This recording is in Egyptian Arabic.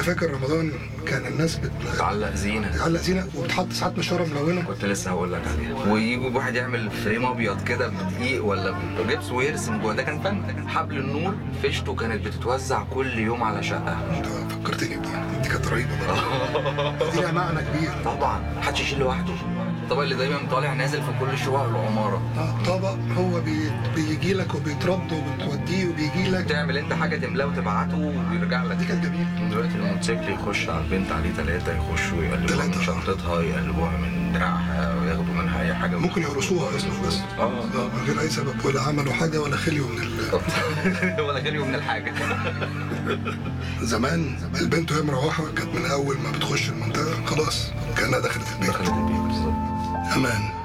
فاكر رمضان كان الناس بت- تعلق زينه بتعلق زينه وبتحط ساعات مشوره ملونه كنت لسه هقول لك عليها ويجي واحد يعمل فريم ابيض كده بدقيق ولا بجبس ويرسم جوه ده كان فن حبل النور فيشته كانت بتتوزع كل يوم على شقه انت فكرتني بدي دي كانت رهيبه برضه دي لها معنى كبير طبعا محدش يشيل لوحده الطبق اللي دايما طالع نازل في كل شقق العماره اه طبق هو بي بيجي لك وبيترد وبتوديه وبيجي لك تعمل انت حاجه تملاه وتبعته ويرجع لك دي كانت جميله دلوقتي الموتوسيكل يخش على البنت عليه ثلاثة يخشوا يقلبوها تلاتة. من شنطتها يقلبوها من دراعها وياخدوا منها أي حاجة ممكن يرقصوها اصلا بس اه آه، من غير اي سبب ولا عملوا حاجه ولا خليوا من ال... ولا غير من الحاجة زمان البنت وهي مروحه كانت من اول ما بتخش المنطقه خلاص كانها دخلت البيت دخلت البيت بالظبط امان